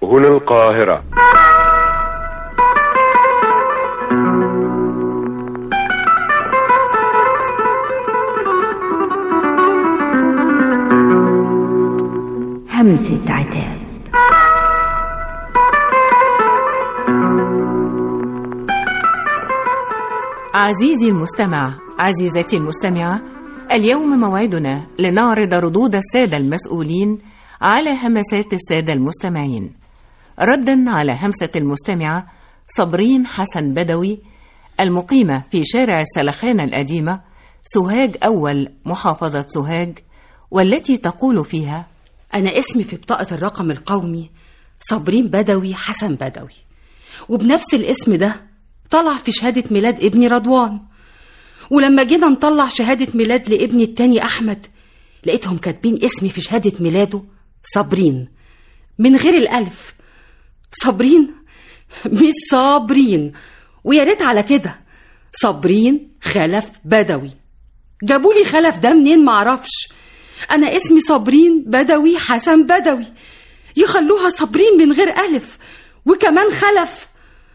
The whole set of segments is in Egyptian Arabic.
هنا القاهرة همسة عتاب عزيزي المستمع عزيزتي المستمعة اليوم موعدنا لنعرض ردود السادة المسؤولين على همسات السادة المستمعين ردا على همسة المستمعة صبرين حسن بدوي المقيمة في شارع السلخانة القديمة سوهاج أول محافظة سوهاج والتي تقول فيها أنا اسمي في بطاقة الرقم القومي صابرين بدوي حسن بدوي وبنفس الاسم ده طلع في شهادة ميلاد ابني رضوان ولما جينا نطلع شهادة ميلاد لابني التاني أحمد لقيتهم كاتبين اسمي في شهادة ميلاده صابرين من غير الألف صابرين مش صابرين ويا ريت على كده صابرين خلف بدوي جابولي خلف ده منين معرفش أنا اسمي صابرين بدوي حسن بدوي يخلوها صابرين من غير ألف وكمان خلف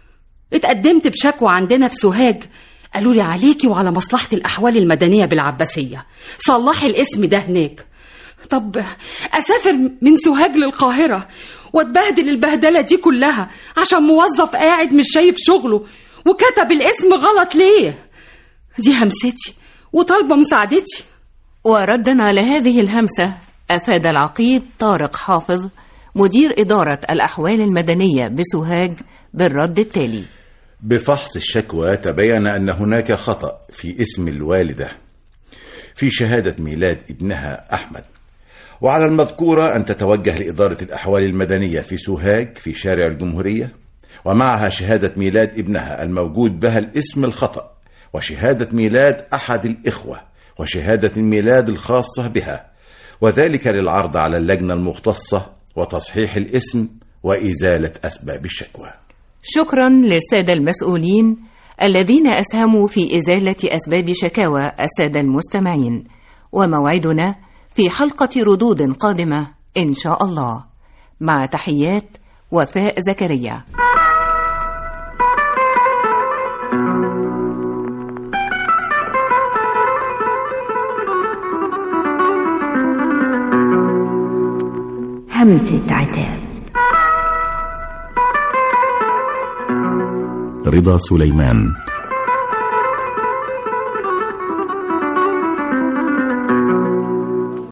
اتقدمت بشكوى عندنا في سوهاج قالوا لي عليكي وعلى مصلحة الأحوال المدنية بالعباسية صلحي الاسم ده هناك طب أسافر من سوهاج للقاهرة واتبهدل البهدلة دي كلها عشان موظف قاعد مش شايف شغله وكتب الاسم غلط ليه دي همستي وطالبة مساعدتي وردا على هذه الهمسة أفاد العقيد طارق حافظ مدير إدارة الأحوال المدنية بسوهاج بالرد التالي بفحص الشكوى تبين أن هناك خطأ في اسم الوالدة في شهادة ميلاد ابنها أحمد وعلى المذكورة أن تتوجه لإدارة الأحوال المدنية في سوهاج في شارع الجمهورية ومعها شهادة ميلاد ابنها الموجود بها الاسم الخطأ وشهادة ميلاد أحد الإخوة وشهادة الميلاد الخاصة بها وذلك للعرض على اللجنة المختصة وتصحيح الاسم وإزالة أسباب الشكوى شكرا للسادة المسؤولين الذين أسهموا في إزالة أسباب شكاوى السادة المستمعين وموعدنا في حلقة ردود قادمة إن شاء الله مع تحيات وفاء زكريا همسة عتاب رضا سليمان